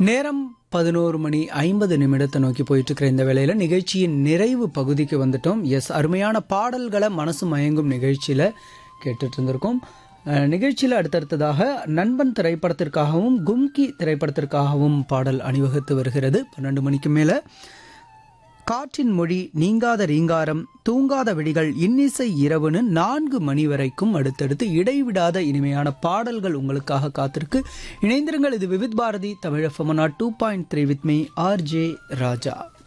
நேரம் பதினோரு மணி ஐம்பது நிமிடத்தை நோக்கி போயிட்டு இருக்கிற இந்த வேளையில நிகழ்ச்சியின் நிறைவு பகுதிக்கு வந்துட்டோம் எஸ் அருமையான பாடல்களை மனசு மயங்கும் நிகழ்ச்சியில கேட்டுட்டு இருந்திருக்கோம் அஹ், நிகழ்ச்சியில அடுத்தடுத்ததாக நண்பன் திரைப்படத்திற்காகவும் கும்கி திரைப்படத்திற்காகவும் பாடல் அணிவகுத்து வருகிறது பன்னெண்டு மணிக்கு மேல காற்றின் மொழி நீங்காத ரீங்காரம் தூங்காத வெடிகள் இன்னிசை இரவுன்னு நான்கு மணி வரைக்கும் அடுத்தடுத்து இடைவிடாத இனிமையான பாடல்கள் உங்களுக்காக காத்திருக்கு இணைந்திருங்கள் இது Vividh Bharati Tamil FM two point three with me R J Raja